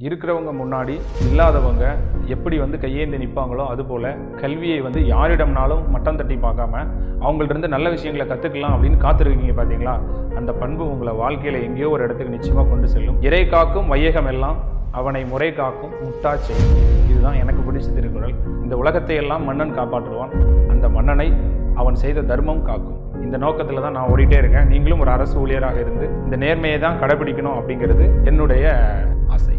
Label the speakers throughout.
Speaker 1: இருக்கிறவங்க முன்னாடி இல்லாதவங்க எப்படி வந்து கையேந்தி நிற்பாங்களோ அதுபோல் கல்வியை வந்து யாரிடம்னாலும் மட்டம் தட்டி பார்க்காம அவங்கள்ட்ட இருந்து நல்ல விஷயங்களை கற்றுக்கலாம் அப்படின்னு காத்திருக்கீங்க பார்த்தீங்களா அந்த பண்பு உங்களை வாழ்க்கையில் எங்கேயோ ஒரு இடத்துக்கு நிச்சயமாக கொண்டு செல்லும் இறை காக்கும் வையகம் எல்லாம் அவனை முறை காக்கும் முட்டா செய்யும் இதுதான் எனக்கு பிடிச்ச திருக்குறள் இந்த உலகத்தை எல்லாம் மன்னன் காப்பாற்றுவான் அந்த மன்னனை அவன் செய்த தர்மம் காக்கும் இந்த நோக்கத்தில் தான் நான் ஓடிட்டே இருக்கேன் நீங்களும் ஒரு அரசு ஊழியராக இருந்து இந்த நேர்மையை தான் கடைபிடிக்கணும் அப்படிங்கிறது என்னுடைய ஆசை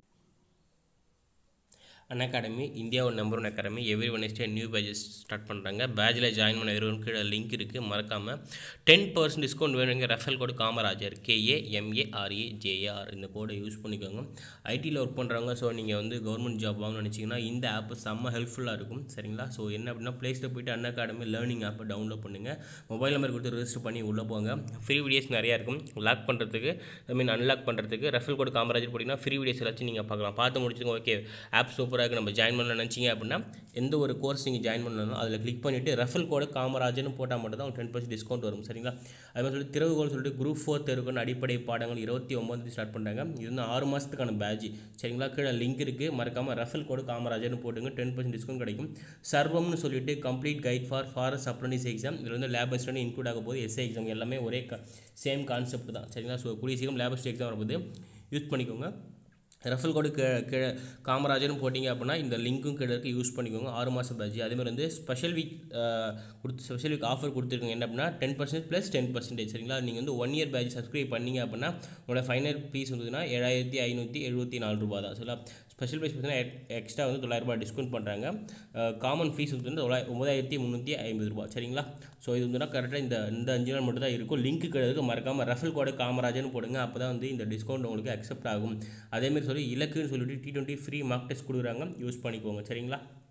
Speaker 2: அன் அகாடமி இந்தியாவோட number one academy every Wednesday new pages start பண்ணுறாங்க பேஜில் ஜாயின் பண்ண வெறும் கீழே லிங்க் இருக்குது மறக்காமல் டென் பர்சன்ட் டிஸ்கவுண்ட் வேணுங்க referral code Kamarajar K A M A R A J A R இந்த கோடை யூஸ் பண்ணிக்கோங்க ஐடியில் ஒர்க் பண்ணுறவங்க ஸோ நீங்கள் வந்து கவர்மெண்ட் ஜாப் வாங்கணும்னு நினச்சிங்கன்னா இந்த ஆப் செம்ம ஹெல்ப்ஃபுல்லாக இருக்கும் சரிங்களா ஸோ என்ன அப்படின்னா ப்ளே ஸ்டோர் போயிட்டு அன் அகாடமி லேர்னிங் ஆப்பை டவுன்லோட் பண்ணுங்கள் மொபைல் நம்பர் கொடுத்து ரெஜிஸ்டர் பண்ணி உள்ளே போங்க ஃப்ரீ வீடியோஸ் நிறையா இருக்கும் லாக் பண்ணுறதுக்கு ஐ மீன் அன்லாக் பண்ணுறதுக்கு ரெஃபரல் கோடு காமராஜர் போட்டிங்கன்னா ஃப்ரீ வீடியோஸ் எல்லாச்சும் நீங்கள் பார்க்கலாம் பார்த்து முடிச்சுங்க ஓகே ஆப் சூப்பராக இருக்குது நம்ம ஜாயின் பண்ண நினச்சிங்க அப்படின்னா எந்த ஒரு கோர்ஸ் நீங்கள் ஜாயின் பண்ணணும் அதில் கிளிக் பண்ணிவிட்டு ரெஃபல் கோடு காமராஜர்னு போட்டால் மட்டும் தான் டென் பர்சன்ட் டிஸ்கவுண்ட் வரும் சரிங்களா அது மாதிரி சொல்லி திறவுகோல் சொல்லிட்டு குரூப் ஃபோர் தேர்வுக்கான அடிப்படை பாடங்கள் இருபத்தி ஒம்பது ஸ்டார்ட் பண்ணுறாங்க இது வந்து ஆறு மாதத்துக்கான பேட்ச் சரிங்களா கீழே லிங்க் இருக்குது மறக்காமல் ரெஃபல் கோடு காமராஜர்னு போட்டுங்க டென் பர்சன்ட் டிஸ்கவுண்ட் கிடைக்கும் சர்வம்னு சொல்லிட்டு complete guide for forest apprentice exam இதில் வந்து லேப் அசிஸ்டன்ட் இன்க்ளூட் ஆக போது எஸ்ஏ எக்ஸாம் எல்லாமே ஒரே சேம் கான்செப்ட் தான் சரிங்களா ஸோ கூடிய சீக்கிரம் லேப் அசிஸ்ட் எக்ஸாம் வரும்போது யூஸ் பண்ணிக்கோங்க ரெஃபல் கோடு கீழே கீழே காமராஜர்னு போட்டிங்க அப்படின்னா இந்த லிங்க்கும் கீழே இருக்குது யூஸ் பண்ணிக்கோங்க ஆறு மாதம் பேட்ச் அதேமாதிரி வந்து ஸ்பெஷல் வீக் கொடுத்து ஸ்பெஷல் வீக் ஆஃபர் கொடுத்துருக்கோங்க என்ன அப்படின்னா ten percent plus ten percentage சரிங்களா நீங்கள் வந்து ஒன் இயர் பேட்ச் சப்ஸ்கிரைப் பண்ணீங்க அப்படின்னா உங்களோட ஃபைனல் ஃபீஸ் வந்ததுன்னா ஏழாயிரத்தி ஐநூற்றி எழுபத்தி நாலு ரூபா தான் சரிங்களா ஸ்பெஷல் ப்ரைஸ் பார்த்தீங்கன்னா எக்ஸ்ட்ரா வந்து தொள்ளாயிரரூபா டிஸ்கவுண்ட் பண்ணுறாங்க காமன் ஃபீஸ் வந்து தொள்ளாயிரம் ஒம்பதாயிரத்தி முந்நூற்றி ஐம்பது ரூபா சரிங்களா ஸோ இது வந்து கரெக்டாக இந்த இந்த அஞ்சு நாள் மட்டும் தான் இருக்கும் லிங்க் கிடையாது மறக்காமல் ரெஃபல் கோடு காமராஜர்னு போடுங்க அப்போ தான் வந்து இந்த டிஸ்கவுண்ட் உங்களுக்கு அக்செப்ட் ஆகும் அதேமாதிரி சொல்லி இலக்குன்னு சொல்லிட்டு T twenty free mark test கொடுக்குறாங்க யூஸ் பண்ணிக்கோங்க சரிங்களா